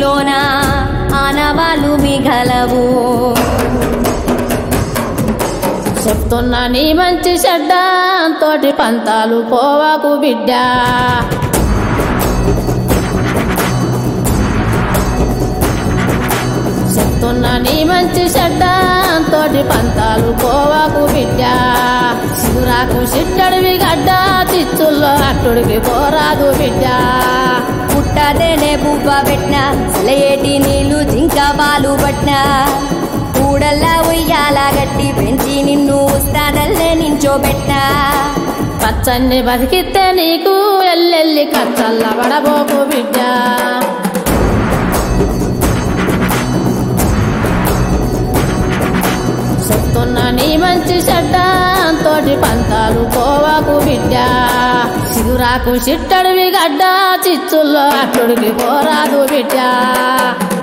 నీలోన ఆనవాళ్ళు మిగలవు చెప్తున్నా నీ మంచి చెడ్డ తోటి పంతాలు పోవాకు బిడ్డ చెప్తున్నా నీ మంచి చెడ్డ తోటి పంతాలు పోవాకు బిడ్డ సిగురాకు సిట్టడివి గడ్డ చిచ్చుల్లో అట్టుడికి పోరాదు బిడ్డ పుట్టదేనే బువ్వ పెట్టిన సెలయేటి నీళ్లు జింక బాలు పట్టిన కూడల్లా ఉయ్యాల గట్టి పెంచి నిన్ను ఉస్తాదల్లే నించోబెట్టిన పచ్చన్ని బతికితే నీకు ఎల్లెల్లి కచ్చల్ల పడబోకు బిడ్డ చెప్తున్నా నీ మంచి చెడ్డ తోటి పంతాలు పోవాకు బిడ్డ సిగురాకు చిట్టడివి గడ్డ చిచ్చుల్లో అట్టుడికి పోరాదు బిడ్డ